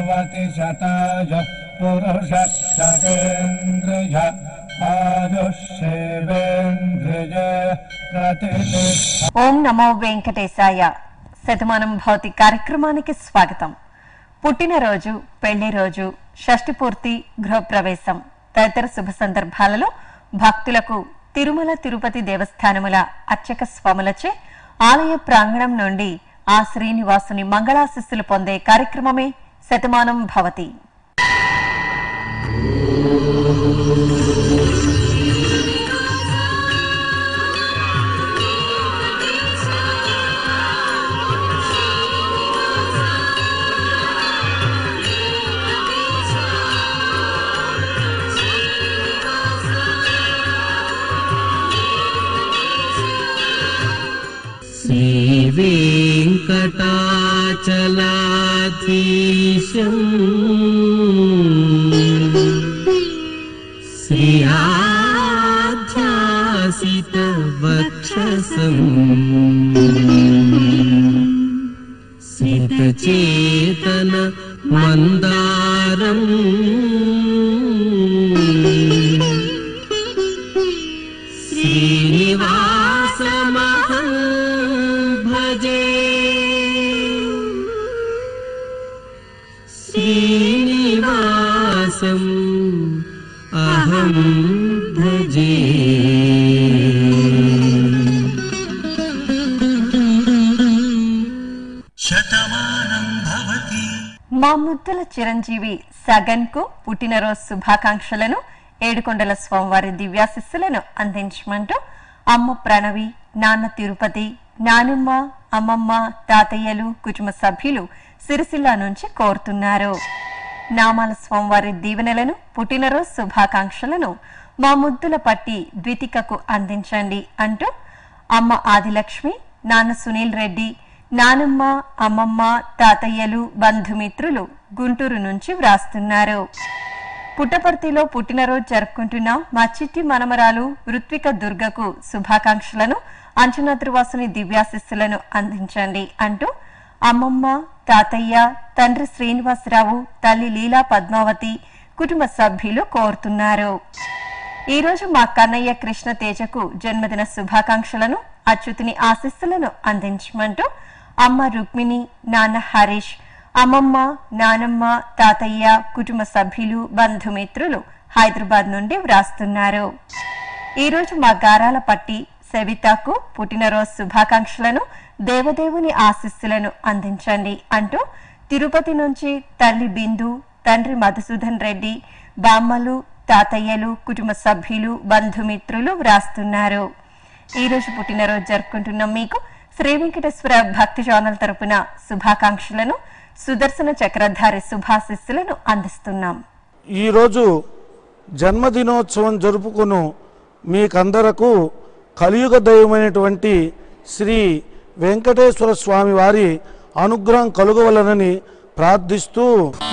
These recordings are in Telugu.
जीवति शताय पुरुष शतेन्द्रिय आयुष्येवेन्द्रिय प्रतिष्ठा ఓం నమో వెంకటేశాయ శతమానం భౌతి కార్యక్రమానికి స్వాగతం పుట్టినరోజు పెళ్లి రోజు షష్ఠి పూర్తి గృహప్రవేశం తదితర శుభ సందర్భాలలో భక్తులకు తిరుమల తిరుపతి దేవస్థానముల అర్చక స్వాములచే ఆలయ ప్రాంగణం నుండి ఆ శ్రీనివాసుని మంగళాశిస్సులు పొందే కార్యక్రమమే శతమానం భవతి श्रीवेङ्कटाचलाधीशम् श्रियाध्यासितवक्षसम् सितचेतन मन्दारम् श्रीनिवासमहं भजे श्रीनिवासम् अहं भजे మా ముద్దుల చిరంజీవి సగన్ కు పుట్టినరోజు శుభాకాంక్షలను ఏడుకొండల స్వామివారి దివ్యాశిస్సులను అందించమంటూ అమ్మ ప్రణవి నాన్న తిరుపతి నానమ్మ అమ్మమ్మ తాతయ్యలు కుటుంబ సభ్యులు సిరిసిల్ల నుంచి కోరుతున్నారు నామాల స్వామివారి దీవెనలను పుట్టినరోజు శుభాకాంక్షలను మా ముద్దుల పట్టి ద్వితికకు అందించండి అంటూ అమ్మ ఆదిలక్ష్మి నాన్న సునీల్ రెడ్డి నానమ్మ అమ్మమ్మ తాతయ్యలు బంధుమిత్రులు గుంటూరు నుంచి వ్రాస్తున్నారు పుట్టపర్తిలో పుట్టినరోజు జరుపుకుంటున్న మా చిట్టి మనమరాలు ఋత్విక దుర్గకు శుభాకాంక్షలను అంచనాద్రివాసుని దివ్యాశిస్సులను అందించండి అంటూ అమ్మమ్మ తాతయ్య తండ్రి శ్రీనివాసరావు తల్లి లీలా పద్మావతి కుటుంబ సభ్యులు కోరుతున్నారు ఈ రోజు మా కన్నయ్య కృష్ణ తేజకు జన్మదిన శుభాకాంక్షలను అచ్యుతిని ఆశీస్సులను అందించమంటూ అమ్మ రుక్మిణి నాన్న హరీష్ అమ్మమ్మ నానమ్మ తాతయ్య కుటుంబ సభ్యులు బంధుమిత్రులు హైదరాబాద్ నుండి వ్రాస్తున్నారు ఈ రోజు మా గారాల పట్టి సవితకు పుట్టినరోజు శుభాకాంక్షలను దేవదేవుని ఆశీస్సులను అందించండి అంటూ తిరుపతి నుంచి తల్లి బిందు తండ్రి మధుసూదన్ రెడ్డి బామ్మలు తాతయ్యలు కుటుంబ సభ్యులు బంధుమిత్రులు వ్రాస్తున్నారు ఈ రోజు పుట్టినరోజు జరుపుకుంటున్న మీకు శ్రీ వెంకటేశ్వర భక్తి ఛానల్ తరపున శుభాకాంక్షలను సుదర్శన చక్రధారి శుభాశిస్సులను అందిస్తున్నాం ఈరోజు జన్మదినోత్సవం జరుపుకును మీకందరకు కలియుగ దైవమైనటువంటి శ్రీ వెంకటేశ్వర స్వామి వారి అనుగ్రహం కలుగవలనని ప్రార్థిస్తూ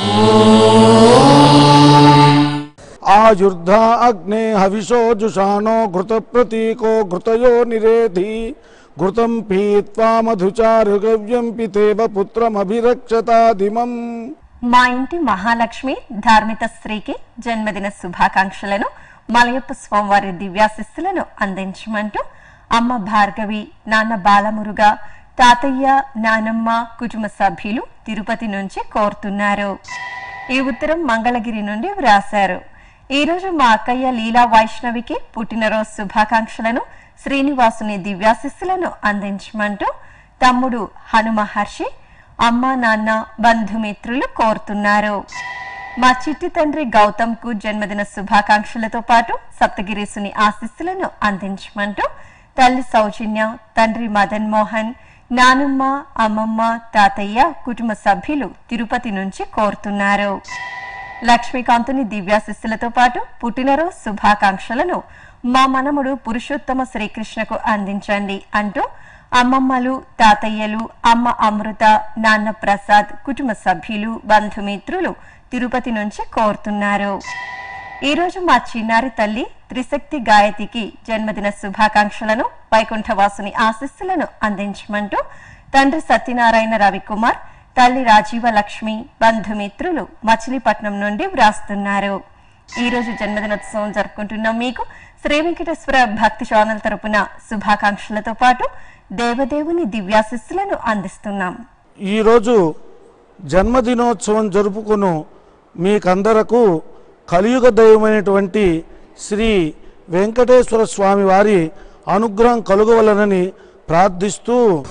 ఆయుర్ధా అగ్నే హవిషో జుషాణో ఘృత ప్రతీకో ఘృతయో నిరేధి ఘృతం పీత్వా మధుచారుగవ్యం పితేవ పుత్రమభిరక్షతాదిమం మా ఇంటి మహాలక్ష్మి ధార్మిక స్త్రీకి జన్మదిన శుభాకాంక్షలను మలయప్ప స్వామివారి దివ్యాశిస్సులను అందించమంటూ అమ్మ భార్గవి నాన్న బాలమురుగా తాతయ్య నానమ్మ కుటుంబ సభ్యులు తిరుపతి నుంచి కోరుతున్నారు ఈ ఉత్తరం మంగళగిరి నుండి వ్రాశారు ఈ రోజు మా అక్కయ్య లీలా వైష్ణవికి పుట్టినరోజు శుభాకాంక్షలను శ్రీనివాసుని దివ్యాశిస్సులను అందించమంటూ తమ్ముడు హనుమహర్షి అమ్మ నాన్న బంధుమిత్రులు కోరుతున్నారు మా చిట్టి తండ్రి గౌతమ్ కు జన్మదిన శుభాకాంక్షలతో పాటు సప్తగిరీసుని ఆశీస్సులను అందించమంటూ తల్లి సౌజన్య తండ్రి మదన్ మోహన్ నానమ్మ అమ్మమ్మ తాతయ్య కుటుంబ సభ్యులు తిరుపతి నుంచి కోరుతున్నారు లక్ష్మీకాంతుని దివ్యాశిస్సులతో పాటు పుట్టినరోజు శుభాకాంక్షలను మా మనముడు పురుషోత్తమ శ్రీకృష్ణకు అందించండి అంటూ అమ్మమ్మలు తాతయ్యలు అమ్మ అమృత నాన్న ప్రసాద్ కుటుంబ సభ్యులు బంధుమిత్రులు తిరుపతి నుంచి కోరుతున్నారు ఈ రోజు మా చిన్నారి తల్లి త్రిశక్తి గాయతికి జన్మదిన శుభాకాంక్షలను వైకుంఠవాసుని ఆశీస్సులను అందించమంటూ తండ్రి సత్యనారాయణ రవికుమార్ తల్లి రాజీవ లక్ష్మి బంధుమిత్రులు మచిలీపట్నం నుండి వ్రాస్తున్నారు ఈ రోజు జన్మదినోత్సవం జరుపుకుంటున్న మీకు శ్రీ వెంకటేశ్వర భక్తి ఛానల్ తరపున శుభాకాంక్షలతో పాటు దేవదేవుని దివ్యాశిస్సులను అందిస్తున్నాం ఈరోజు జన్మదినోత్సవం జరుపుకును మీకందరకు కలియుగ దైవమైనటువంటి శ్రీ వెంకటేశ్వర స్వామి వారి అనుగ్రహం కలుగవలనని ప్రార్థిస్తూ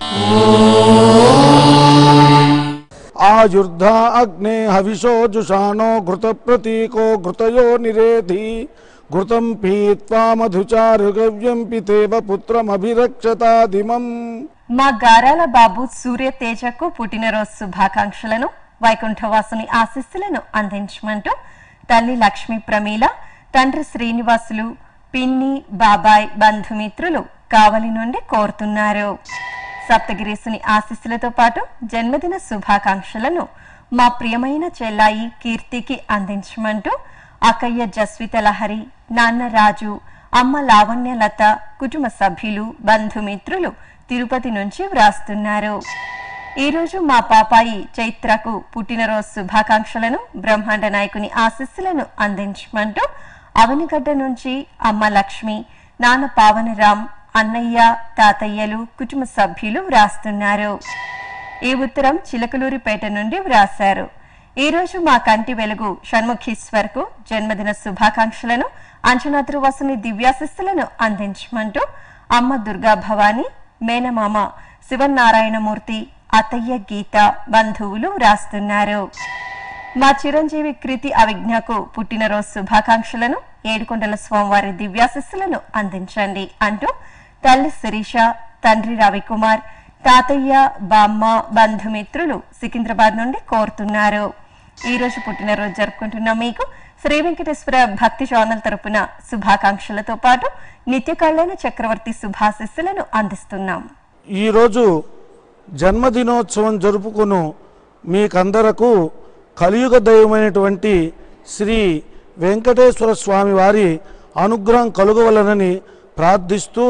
ఆయుర్ధా అగ్నే హవిషో జుషాణో ఘృత ప్రతీకో ఘృతయో నిరేధి ఘృతం పీత్వా మధుచారుగవ్యం పితేవ పుత్రమభిరక్షతాదిమం మా గారాల బాబు సూర్య తేజకు పుట్టినరోజు శుభాకాంక్షలను వైకుంఠవాసుని ఆశీస్సులను అందించమంటూ తల్లి లక్ష్మీ ప్రమీల తండ్రి శ్రీనివాసులు పిన్ని బాబాయ్ బంధుమిత్రులు కావలి నుండి కోరుతున్నారు సప్తగిరీసుని ఆశీస్సులతో పాటు జన్మదిన శుభాకాంక్షలను మా ప్రియమైన చెల్లాయి కీర్తికి అందించమంటూ అక్కయ్య జస్విత లహరి నాన్న రాజు అమ్మ లావణ్యలత కుటుంబ సభ్యులు బంధుమిత్రులు తిరుపతి నుంచి వ్రాస్తున్నారు ఈ రోజు మా పాపాయి చైత్రకు పుట్టినరోజు శుభాకాంక్షలను బ్రహ్మాండ నాయకుని ఆశీస్సులను అందించమంటూ అవనిగడ్డ నుంచి అమ్మ లక్ష్మి నాన్న పావనరాం అన్నయ్య తాతయ్యలు కుటుంబ సభ్యులు వ్రాస్తున్నారు ఈ ఉత్తరం చిలకలూరిపేట నుండి వ్రాశారు ఈ రోజు మా కంటి వెలుగు షణ్ముఖీశ్వర్ కు జన్మదిన శుభాకాంక్షలను అంచనాద్రు వసుని దివ్యాశిస్సులను అందించమంటూ అమ్మ దుర్గా భవాని మేనమామ శివనారాయణమూర్తి అత్తయ్య గీత బంధువులు వ్రాస్తున్నారు మా చిరంజీవి కృతి అవిజ్ఞకు పుట్టినరోజు శుభాకాంక్షలను ఏడుకొండల స్వామివారి దివ్యాశిస్సులను అందించండి అంటూ తల్లి శిరీష తండ్రి రవికుమార్ తాతయ్య బామ్మ బంధుమిత్రులు సికింద్రాబాద్ నుండి కోరుతున్నారు ఈ రోజు పుట్టినరోజు జరుపుకుంటున్న మీకు శ్రీ వెంకటేశ్వర భక్తి ఛానల్ తరపున శుభాకాంక్షలతో పాటు నిత్య కళ్యాణ చక్రవర్తి శుభాశిస్సులను అందిస్తున్నాం ఈరోజు జన్మదినోత్సవం జరుపుకును మీకందరకు కలియుగ దైవమైనటువంటి శ్రీ వెంకటేశ్వర స్వామి వారి అనుగ్రహం కలుగవలనని ప్రార్థిస్తూ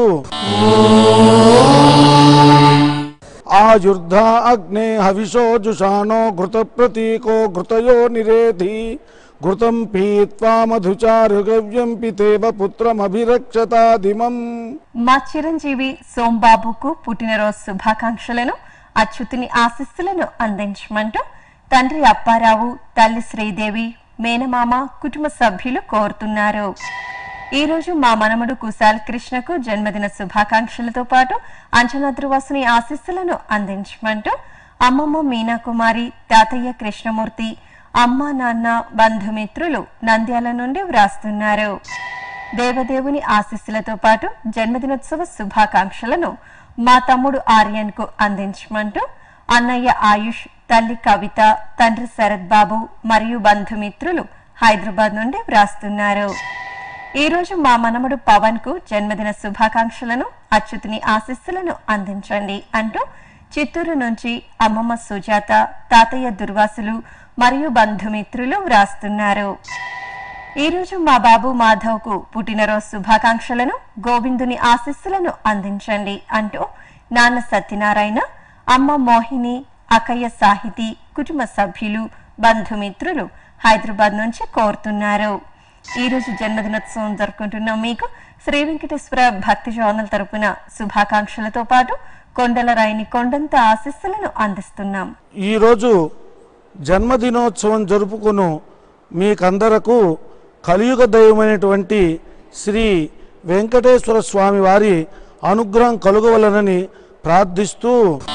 ఆయుర్ధా అగ్నే హవిషో జుషాణో ఘృత ప్రతీకో ఘృతయో నిరేధి ఘృతం పీత్వా మధుచారుగవ్యం పితేవ పుత్రమభిరక్షతాదిమం మా చిరంజీవి సోంబాబుకు పుట్టినరోజు శుభాకాంక్షలను అచ్యుతుని ఆశీస్సులను అందించమంటూ తండ్రి అప్పారావు తల్లి శ్రీదేవి మేనమామ కుటుంబ సభ్యులు కోరుతున్నారు ఈ రోజు మా మనమడు కుశాల్ కృష్ణకు జన్మదిన శుభాకాంక్షలతో పాటు అంచనాద్రువాసుని ఆశీస్సులను అందించమంటూ అమ్మమ్మ మీనాకుమారి తాతయ్య కృష్ణమూర్తి అమ్మ నాన్న బంధుమిత్రులు నంద్యాల నుండి వ్రాస్తున్నారు దేవదేవుని ఆశీస్సులతో పాటు జన్మదినోత్సవ శుభాకాంక్షలను మా తమ్ముడు ఆర్యన్ కు అందించమంటూ అన్నయ్య ఆయుష్ తల్లి కవిత తండ్రి శరత్ బాబు మరియు బంధుమిత్రులు హైదరాబాద్ నుండి వ్రాస్తున్నారు ఈ రోజు మా మనమడు పవన్ కు జన్మదిన శుభాకాంక్షలను అచ్యుతుని ఆశీస్సులను అందించండి అంటూ చిత్తూరు నుంచి అమ్మమ్మ సుజాత తాతయ్య దుర్వాసులు మరియు బంధుమిత్రులు వ్రాస్తున్నారు ఈ రోజు మా బాబు మాధవ్ కు పుట్టినరోజు శుభాకాంక్షలను గోవిందుని ఆశీస్సులను అందించండి అంటూ నాన్న సత్యనారాయణ అమ్మ మోహిని అక్కయ్య సాహితి కుటుంబ సభ్యులు బంధుమిత్రులు హైదరాబాద్ నుంచి కోరుతున్నారు ఈ రోజు జన్మదినోత్సవం జరుపుకుంటున్న మీకు శ్రీ వెంకటేశ్వర భక్తి ఛానల్ తరపున శుభాకాంక్షలతో పాటు కొండల రాయిని కొండంత ఆశీస్సులను అందిస్తున్నాం ఈరోజు జన్మదినోత్సవం జరుపుకును మీకందరకు కలియుగ దైవమైనటువంటి శ్రీ వెంకటేశ్వర స్వామి వారి అనుగ్రహం కలుగవలనని ప్రార్థిస్తూ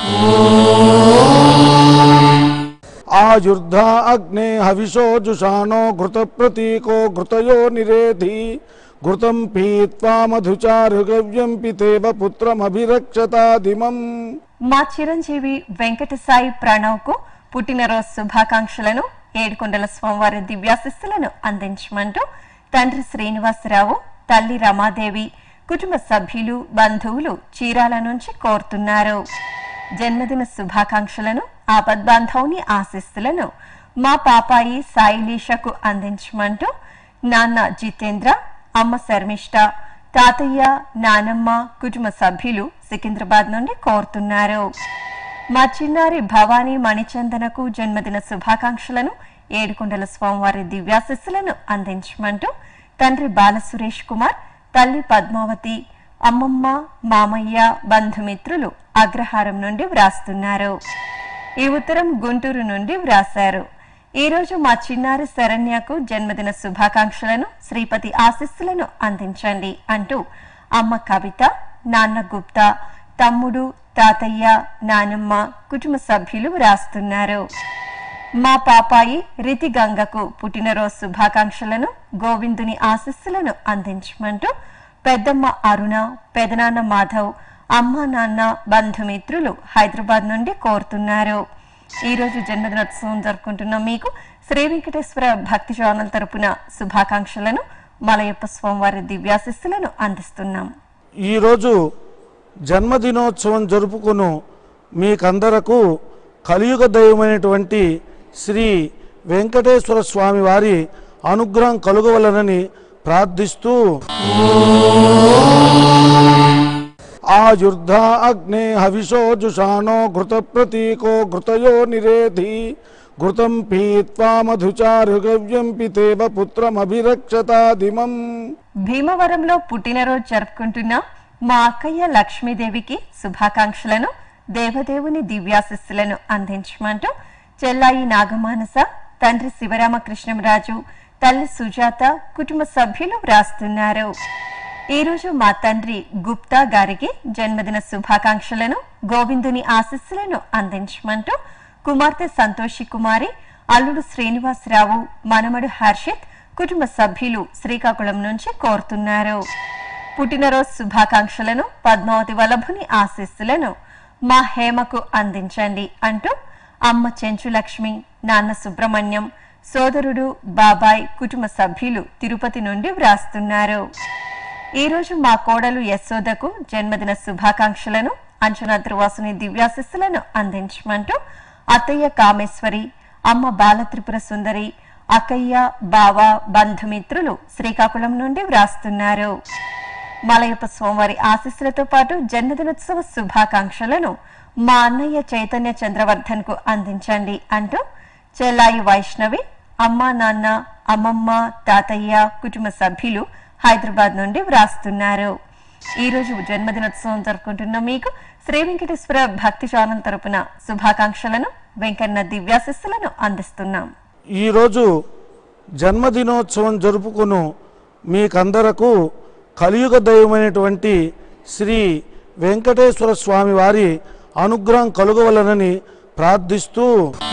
ఆయుర్ధా అగ్నే హవిషో జుషాణో ఘృత ప్రతీకో ఘృతయో నిరేధి ఘృతం పీత్వా మధుచారుగవ్యం పితేవ పుత్రమభిరక్షతాదిమం మా చిరంజీవి వెంకట సాయి ప్రణవ్ కు పుట్టినరోజు శుభాకాంక్షలను ఏడుకొండల స్వామివారి దివ్యాశిస్సులను అందించమంటూ తండ్రి శ్రీనివాసరావు తల్లి రమాదేవి కుటుంబ సభ్యులు బంధువులు చీరాల నుంచి కోరుతున్నారు జన్మదిన శుభాకాంక్షలను ఆపద్బాంధవుని ఆశిస్సులను మా పాపాయి సాయిలీషకు అందించమంటూ నాన్న జితేంద్ర అమ్మ శర్మిష్ట తాతయ్య నానమ్మ కుటుంబ సభ్యులు సికింద్రాబాద్ నుండి కోరుతున్నారు మా చిన్నారి భవానీ మణిచందనకు జన్మదిన శుభాకాంక్షలను ఏడుకొండల స్వామివారి దివ్యాశిస్సులను అందించమంటూ తండ్రి బాల సురేష్ కుమార్ తల్లి పద్మావతి అమ్మమ్మ మామయ్య బంధుమిత్రులు అగ్రహారం నుండి వ్రాస్తున్నారు ఈ ఉత్తరం గుంటూరు నుండి వ్రాశారు ఈ రోజు మా చిన్నారి శరణ్యకు జన్మదిన శుభాకాంక్షలను శ్రీపతి ఆశీస్సులను అందించండి అంటూ అమ్మ కవిత నాన్న గుప్తా తమ్ముడు తాతయ్య నానమ్మ కుటుంబ సభ్యులు వ్రాస్తున్నారు మా పాపాయి రితి గంగకు పుట్టినరోజు శుభాకాంక్షలను గోవిందుని ఆశీస్సులను అందించమంటూ పెద్దమ్మ అరుణ పెదనాన్న మాధవ్ అమ్మ నాన్న బంధుమిత్రులు హైదరాబాద్ నుండి కోరుతున్నారు ఈ రోజు జన్మదినోత్సవం జరుపుకుంటున్న మీకు శ్రీ వెంకటేశ్వర భక్తి ఛానల్ తరపున శుభాకాంక్షలను మలయప్ప స్వామివారి దివ్యాశిస్సులను అందిస్తున్నాం ఈరోజు జన్మదినోత్సవం జరుపుకును మీకందరకు కలియుగ దైవమైనటువంటి శ్రీ వెంకటేశ్వర స్వామి వారి అనుగ్రహం కలుగవలనని ప్రార్థిస్తూ ఆయుర్ధ అగ్నే హవిషో జుషాణో ఘృత ప్రతీకో ఘృతయో నిరేధి ఘృతం పీత్వా మధుచారుగవ్యం పితేవ పుత్రమభిరక్షతాదిమం భీమవరంలో పుట్టినరోజు జరుపుకుంటున్న మా అక్కయ్య లక్ష్మీదేవికి శుభాకాంక్షలను దేవదేవుని దివ్యాశిస్సులను అందించమంటూ చెల్లాయి నాగమానస తండ్రి శివరామకృష్ణంరాజు తల్లి సుజాత కుటుంబ సభ్యులు వ్రాస్తున్నారు ఈ రోజు మా తండ్రి గుప్తా గారికి జన్మదిన శుభాకాంక్షలను గోవిందుని ఆశీస్సులను అందించమంటూ కుమార్తె సంతోషి కుమారి అల్లుడు శ్రీనివాసరావు మనమడు హర్షిత్ కుటుంబ సభ్యులు శ్రీకాకుళం నుంచి కోరుతున్నారు పుట్టినరోజు శుభాకాంక్షలను పద్మావతి వల్లభుని ఆశీస్సులను మా హేమకు అందించండి అంటూ అమ్మ చెంచు లక్ష్మి నాన్న సుబ్రహ్మణ్యం సోదరుడు బాబాయ్ కుటుంబ సభ్యులు తిరుపతి నుండి వ్రాస్తున్నారు ఈ రోజు మా కోడలు యశోదకు జన్మదిన శుభాకాంక్షలను అంచనా ధ్రువాసుని దివ్యాశిస్సులను అందించమంటూ అత్తయ్య కామేశ్వరి అమ్మ బాలత్రిపుర సుందరి అక్కయ్య బావ బంధుమిత్రులు శ్రీకాకుళం నుండి వ్రాస్తున్నారు మలయప్ప స్వామివారి ఆశీస్సులతో పాటు జన్మదినోత్సవ శుభాకాంక్షలను మా అన్నయ్య చైతన్య చంద్రవర్ధన్ కు అందించండి అంటూ చెల్లాయి వైష్ణవి అమ్మ నాన్న అమ్మమ్మ తాతయ్య కుటుంబ సభ్యులు హైదరాబాద్ నుండి వ్రాస్తున్నారు ఈ రోజు జన్మదినోత్సవం జరుపుకుంటున్న మీకు శ్రీ వెంకటేశ్వర భక్తి ఛానల్ తరపున శుభాకాంక్షలను వెంకన్న దివ్యాశిస్సులను అందిస్తున్నాం ఈరోజు జన్మదినోత్సవం జరుపుకును మీకందరకు కలియుగ దైవమైనటువంటి శ్రీ వెంకటేశ్వర స్వామి వారి అనుగ్రహం కలుగవలనని ప్రార్థిస్తూ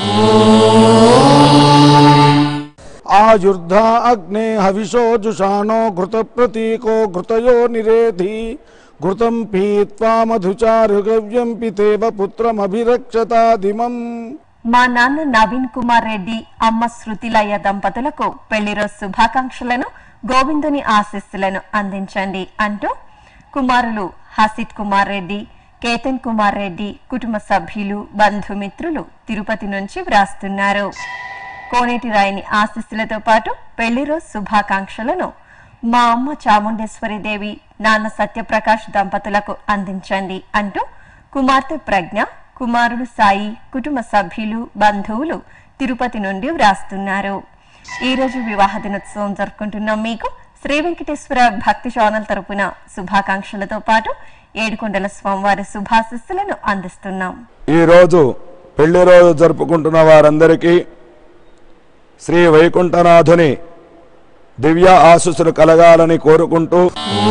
ఆయుర్ధ అగ్నే హవిషో జుషాణో ఘృత ప్రతీకో ఘృతయో నిరేధి ఘృతం పీత్వా మధుచారుగవ్యం పితేవ పుత్రమభిరక్షతాదిమం మా నాన్న నవీన్ కుమార్ రెడ్డి అమ్మ శృతిలయ దంపతులకు పెళ్లిరోజు శుభాకాంక్షలను గోవిందుని ఆశీస్సులను అందించండి అంటూ కుమారులు హసిత్ కుమార్ రెడ్డి కేతన్ కుమార్ రెడ్డి కుటుంబ సభ్యులు బంధుమిత్రులు తిరుపతి నుంచి వ్రాస్తున్నారు కోనేటి రాయిని ఆశీస్సులతో పాటు పెళ్లిరోజు శుభాకాంక్షలను మా అమ్మ చాముండేశ్వరి దేవి నాన్న సత్యప్రకాష్ దంపతులకు అందించండి అంటూ కుమార్తె ప్రజ్ఞ కుమారుడు సాయి కుటుంబ సభ్యులు బంధువులు తిరుపతి నుండి వ్రాస్తున్నారు ఈ రోజు వివాహ దినోత్సవం జరుపుకుంటున్న మీకు శ్రీ వెంకటేశ్వర భక్తి ఛానల్ తరపున శుభాకాంక్షలతో పాటు ఏడుకొండల స్వామివారి శుభాశిస్సులను అందిస్తున్నాం ఈరోజు పెళ్లి రోజు జరుపుకుంటున్న వారందరికీ శ్రీ వైకుంఠనాథుని దివ్య ఆశీస్సులు కలగాలని కోరుకుంటూ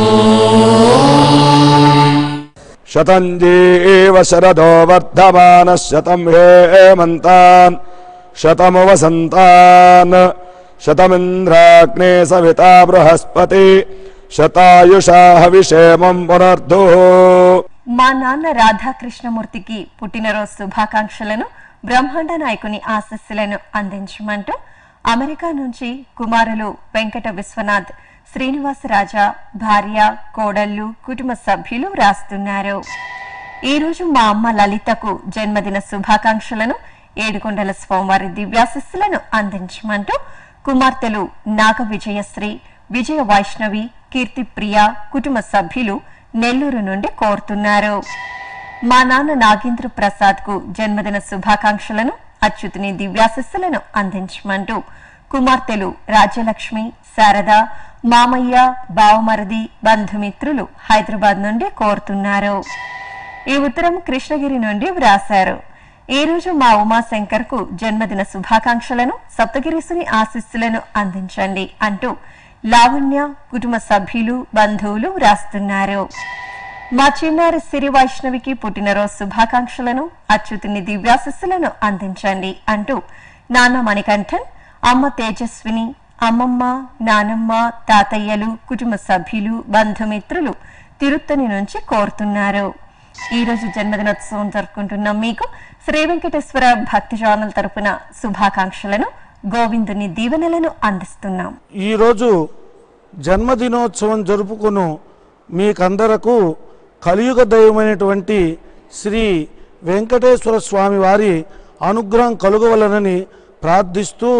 శతంజీవ శరదో వర్ధమాన శతం హేమంతాన్ శతము వసంతాన్ శతమింద్రాగ్నే సవితా బృహస్పతి శతాయుషా హవిషేమం పునర్ధో మా నాన్న రాధాకృష్ణమూర్తికి పుట్టినరోజు శుభాకాంక్షలను బ్రహ్మాండ నాయకుని ఆశస్సులను అందించమంటూ అమెరికా నుంచి కుమారులు వెంకట విశ్వనాథ్ శ్రీనివాసరాజా భార్య కోడళ్ళు కుటుంబ సభ్యులు వ్రాస్తున్నారు ఈ రోజు మా అమ్మ లలితకు జన్మదిన శుభాకాంక్షలను ఏడుకొండల స్వామివారి దివ్యాశిస్సులను అందించమంటూ కుమార్తెలు నాగ విజయశ్రీ విజయ వైష్ణవి కీర్తి ప్రియ కుటుంబ సభ్యులు నెల్లూరు నుండి కోరుతున్నారు మా నాన్న నాగేంద్ర ప్రసాద్ కు జన్మదిన శుభాకాంక్షలను అచ్యుతుని దివ్యాశస్సులను అందించమంటూ కుమార్తెలు రాజ్యలక్ష్మి శారద మామయ్య బావమరది బంధుమిత్రులు హైదరాబాద్ నుండి కోరుతున్నారు ఈ ఉత్తరం కృష్ణగిరి నుండి వ్రాశారు ఈ రోజు మా ఉమాశంకర్ కు జన్మదిన శుభాకాంక్షలను సప్తగిరీసుని ఆశీస్సులను అందించండి అంటూ లావణ్య కుటుంబ సభ్యులు బంధువులు వ్రాస్తున్నారు మా చిన్నారి సిరి వైష్ణవికి పుట్టినరోజు శుభాకాంక్షలను అచ్యుతుని దివ్యాశస్సులను అందించండి అంటూ నాన్న మణికంఠన్ అమ్మ తేజస్విని అమ్మమ్మ నానమ్మ తాతయ్యలు కుటుంబ సభ్యులు బంధుమిత్రులు తిరుత్తని నుంచి కోరుతున్నారు ఈ రోజు జన్మదినోత్సవం జరుపుకుంటున్న మీకు శ్రీ వెంకటేశ్వర భక్తి ఛానల్ తరపున శుభాకాంక్షలను గోవిందుని దీవెనలను అందిస్తున్నాం ఈరోజు జన్మదినోత్సవం జరుపుకును మీకందరకు కలియుగ దైవమైనటువంటి శ్రీ వెంకటేశ్వర స్వామి వారి అనుగ్రహం కలుగవలనని ప్రార్థిస్తూ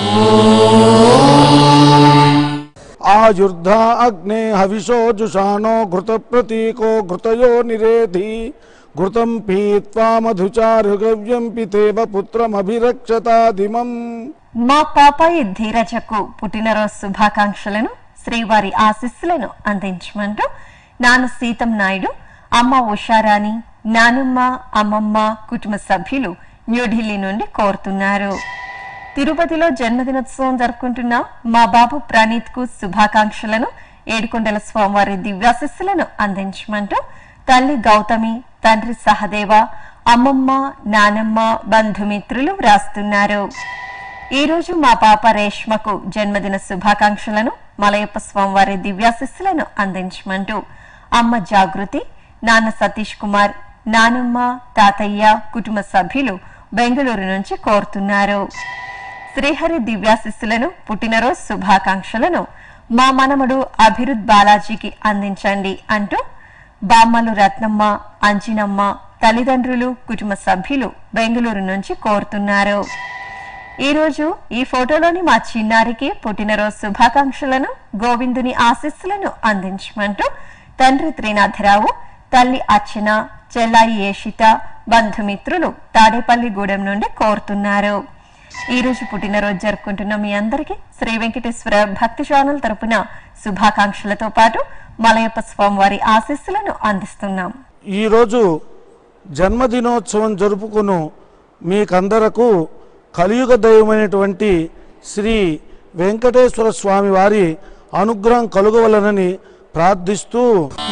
ఆయుర్ధ అగ్నే హవిషో జుషాణో ఘృత ప్రతీకో ఘృతయో నిరేధి ఘృతం పీత్వా మధుచారుగవ్యం పితేవ పుత్రమభిరక్షతాదిమం మా పాపాయి ధీరజకు పుట్టినరోజు శుభాకాంక్షలను శ్రీవారి ఆశీస్సులను అందించమంటూ నాన్న సీతం నాయుడు అమ్మ ఉషారాణి నానమ్మ అమ్మమ్మ కుటుంబ సభ్యులు న్యూఢిల్లీ నుండి కోరుతున్నారు తిరుపతిలో జన్మదినోత్సవం జరుపుకుంటున్న మా బాబు ప్రణీత్ కు శుభాకాంక్షలను ఏడుకొండల స్వామివారి దివ్యాశస్సులను అందించమంటూ తల్లి గౌతమి తండ్రి సహదేవ అమ్మమ్మ నానమ్మ బంధుమిత్రులు వ్రాస్తున్నారు ఈ రోజు మా పాప రేష్మకు జన్మదిన శుభాకాంక్షలను మలయప్ప స్వామివారి దివ్యాశస్సులను అందించమంటూ అమ్మ జాగృతి నాన్న సతీష్ కుమార్ నానమ్మ తాతయ్య కుటుంబ సభ్యులు బెంగళూరు నుంచి కోరుతున్నారు శ్రీహరి దివ్యాశిస్సులను పుట్టినరోజు శుభాకాంక్షలను మా మనమడు అభిరుద్ బాలాజీకి అందించండి అంటూ బామ్మలు రత్నమ్మ అంజినమ్మ తల్లిదండ్రులు కుటుంబ సభ్యులు బెంగళూరు నుంచి కోరుతున్నారు ఈ రోజు ఈ ఫోటోలోని మా చిన్నారికి పుట్టినరోజు శుభాకాంక్షలను గోవిందుని ఆశీస్సులను అందించమంటూ తండ్రి త్రినాథరావు తల్లి అర్చన చెల్లాయి ఏషిత బంధుమిత్రులు తాడేపల్లిగూడెం నుండి కోరుతున్నారు ఈ రోజు పుట్టినరోజు జరుపుకుంటున్న మీ అందరికీ శ్రీ వెంకటేశ్వర భక్తి ఛానల్ తరపున శుభాకాంక్షలతో పాటు మలయప్ప స్వామివారి ఆశీస్సులను అందిస్తున్నాం ఈరోజు జన్మదినోత్సవం జరుపుకును మీకందరకు కలియుగ దైవమైనటువంటి శ్రీ వెంకటేశ్వర స్వామి వారి అనుగ్రహం కలుగవలనని ప్రార్థిస్తూ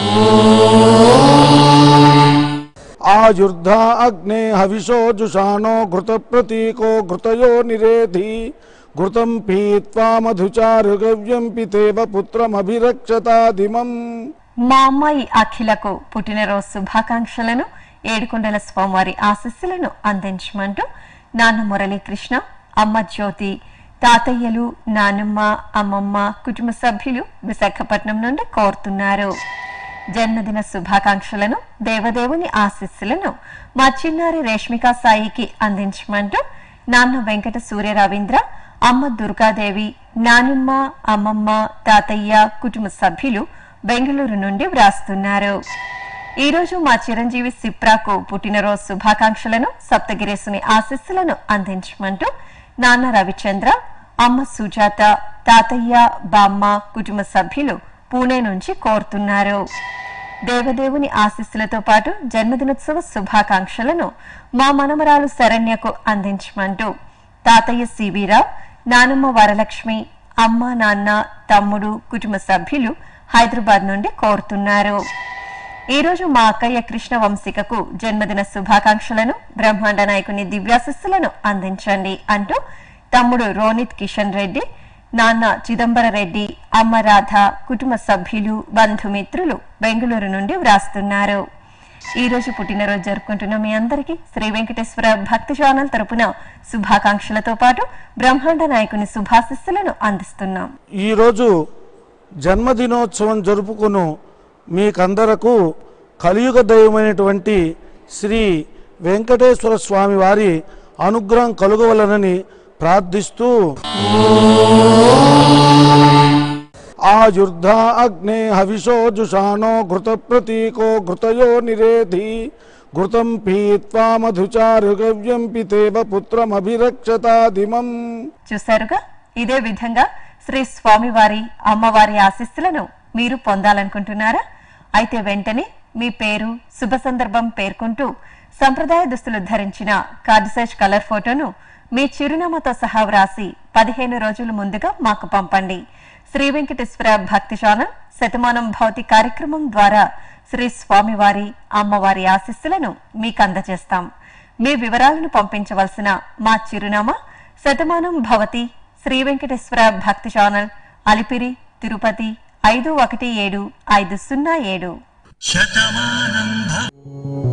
ఆయుర్ధ అగ్నే హవిషో జుషాణో ఘృత ప్రతీకో ఘృతయో నిరేధి ఘృతం పీత్వా మధుచారుగవ్యం పితేవ పుత్రమభిరక్షతాదిమం మా అమ్మాయి అఖిలకు పుట్టినరోజు శుభాకాంక్షలను ఏడుకొండల స్వామివారి ఆశీస్సులను అందించమంటూ నాన్న మురళీకృష్ణ అమ్మ జ్యోతి తాతయ్యలు నానమ్మ అమ్మమ్మ కుటుంబ సభ్యులు విశాఖపట్నం నుండి కోరుతున్నారు జన్మదిన శుభాకాంక్షలను దేవదేవుని ఆశీస్సులను మా చిన్నారి రేష్మికా సాయికి అందించమంటూ నాన్న వెంకట సూర్య రవీంద్ర అమ్మ దుర్గాదేవి నానమ్మ అమ్మమ్మ తాతయ్య కుటుంబ సభ్యులు బెంగళూరు నుండి వ్రాస్తున్నారు ఈ రోజు మా చిరంజీవి సిప్రాకు పుట్టినరోజు శుభాకాంక్షలను సప్తగిరేసుని ఆశీస్సులను అందించమంటూ నాన్న రవిచంద్ర అమ్మ సుజాత తాతయ్య బామ్మ కుటుంబ సభ్యులు పూణే నుంచి కోరుతున్నారు దేవదేవుని ఆశీస్సులతో పాటు జన్మదినోత్సవ శుభాకాంక్షలను మా మనమరాలు శరణ్యకు అందించమంటూ తాతయ్య సిబిరావు నానమ్మ వరలక్ష్మి అమ్మ నాన్న తమ్ముడు కుటుంబ సభ్యులు హైదరాబాద్ నుండి కోరుతున్నారు ఈ రోజు మా అక్కయ్య కృష్ణ వంశికకు జన్మదిన శుభాకాంక్షలను బ్రహ్మాండ నాయకుని దివ్యాశస్సులను అందించండి అంటూ తమ్ముడు రోనిత్ కిషన్ రెడ్డి నాన్న చిదంబర రెడ్డి అమ్మ రాధ కుటుంబ సభ్యులు బంధుమిత్రులు బెంగళూరు నుండి వ్రాస్తున్నారు ఈ రోజు పుట్టినరోజు జరుపుకుంటున్న మీ అందరికీ శ్రీ వెంకటేశ్వర భక్తి ఛానల్ తరపున శుభాకాంక్షలతో పాటు బ్రహ్మాండ నాయకుని శుభాశిస్సులను అందిస్తున్నాం ఈరోజు జన్మదినోత్సవం జరుపుకును మీకందరకు కలియుగ దైవమైనటువంటి శ్రీ వెంకటేశ్వర స్వామి వారి అనుగ్రహం కలుగవలనని ప్రార్థిస్తూ ఆయుర్ధ అగ్నే హవిషో జుషాణో ఘృత ప్రతీకో ఘృతయో నిరేధి ఘృతం పీత్వా మధుచారుగవ్యం పితేవ పుత్రమభిరక్షతాదిమం చూశారుగా ఇదే విధంగా శ్రీ స్వామివారి అమ్మవారి ఆశీస్సులను మీరు పొందాలనుకుంటున్నారా అయితే వెంటనే మీ పేరు శుభ సందర్భం పేర్కొంటూ సంప్రదాయ దుస్తులు ధరించిన కార్డు సైజ్ కలర్ ఫోటోను మీ చిరునామాతో సహా వ్రాసి పదిహేను రోజుల ముందుగా మాకు పంపండి శ్రీ వెంకటేశ్వర భక్తి ఛానల్ శతమానం భౌతి కార్యక్రమం ద్వారా శ్రీ స్వామివారి అమ్మవారి ఆశీస్సులను మీకు అందజేస్తాం మీ వివరాలను పంపించవలసిన మా చిరునామా శతమానం భవతి శ్రీ వెంకటేశ్వర భక్తి ఛానల్ అలిపిరి తిరుపతి ఐదు ఒకటి ఏడు ఐదు సున్నా ఏడు శతమానం భ